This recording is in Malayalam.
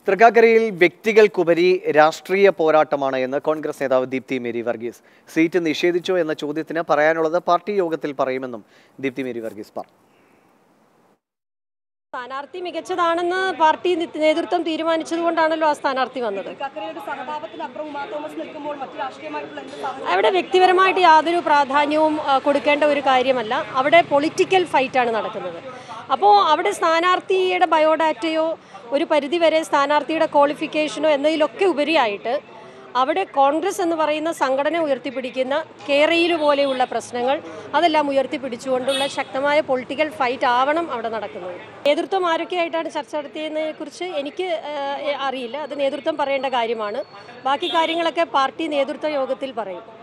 തൃക്കാക്കരയിൽ വ്യക്തികൾക്കുപരി രാഷ്ട്രീയ പോരാട്ടമാണ് എന്ന് കോൺഗ്രസ് നേതാവ് ദീപ്തി മേരി വർഗീസ് സീറ്റ് നിഷേധിച്ചോ എന്ന ചോദ്യത്തിന് പറയാനുള്ളത് പാർട്ടി യോഗത്തിൽ പറയുമെന്നും ദീപ്തി മേരി വർഗീസ് പറഞ്ഞു സ്ഥാനാർത്ഥി മികച്ചതാണെന്ന് പാർട്ടി നി- നേതൃത്വം തീരുമാനിച്ചതുകൊണ്ടാണല്ലോ ആ സ്ഥാനാർത്ഥി വന്നത് തൃക്കാക്കരയുടെ സഹതാപത്തിനപ്പുറം ഉമാ തോമസ് നിൽക്കുമ്പോൾ മറ്റു രാഷ്ട്രീയമായിട്ടുള്ള എന്ത് സാഹചര്യം അവിടെ വ്യക്തിപരമായിട്ട് യാതൊരു പ്രാധാന്യവും ആ, കൊടുക്കേണ്ട ഒരു കാര്യമല്ല അവിടെ പൊളിറ്റിക്കൽ ഫൈറ്റാണ് നടക്കുന്നത് അപ്പോൾ അവിടെ സ്ഥാനാർത്ഥിയുടെ ബയോഡാറ്റയോ ഒരു പരിധിവരെ സ്ഥാനാർത്ഥിയുടെ ക്വാളിഫിക്കേഷനോ എന്നതിലൊക്കെ ഉപരിയായിട്ട് അവിടെ കോൺഗ്രസ് എന്ന് പറയുന്ന സംഘടന ഉയർത്തിപ്പിടിക്കുന്ന കേരയിൽ പോലെയുള്ള പ്രശ്നങ്ങൾ അതെല്ലാം ഉയർത്തിപ്പിടിച്ചുകൊണ്ടുള്ള ശക്തമായ പൊളിറ്റിക്കൽ ഫൈറ്റ് ആവണം അവിടെ നടക്കുന്നത് നേതൃത്വം ആരൊക്കെയായിട്ടാണ് ചർച്ച നടത്തിയതിനെ കുറിച്ച് എനിക്ക് ആ, അറിയില്ല അത് നേതൃത്വം പറയേണ്ട കാര്യമാണ് ബാക്കി കാര്യങ്ങളൊക്കെ പാർട്ടി നേതൃത്വ യോഗത്തിൽ പറയും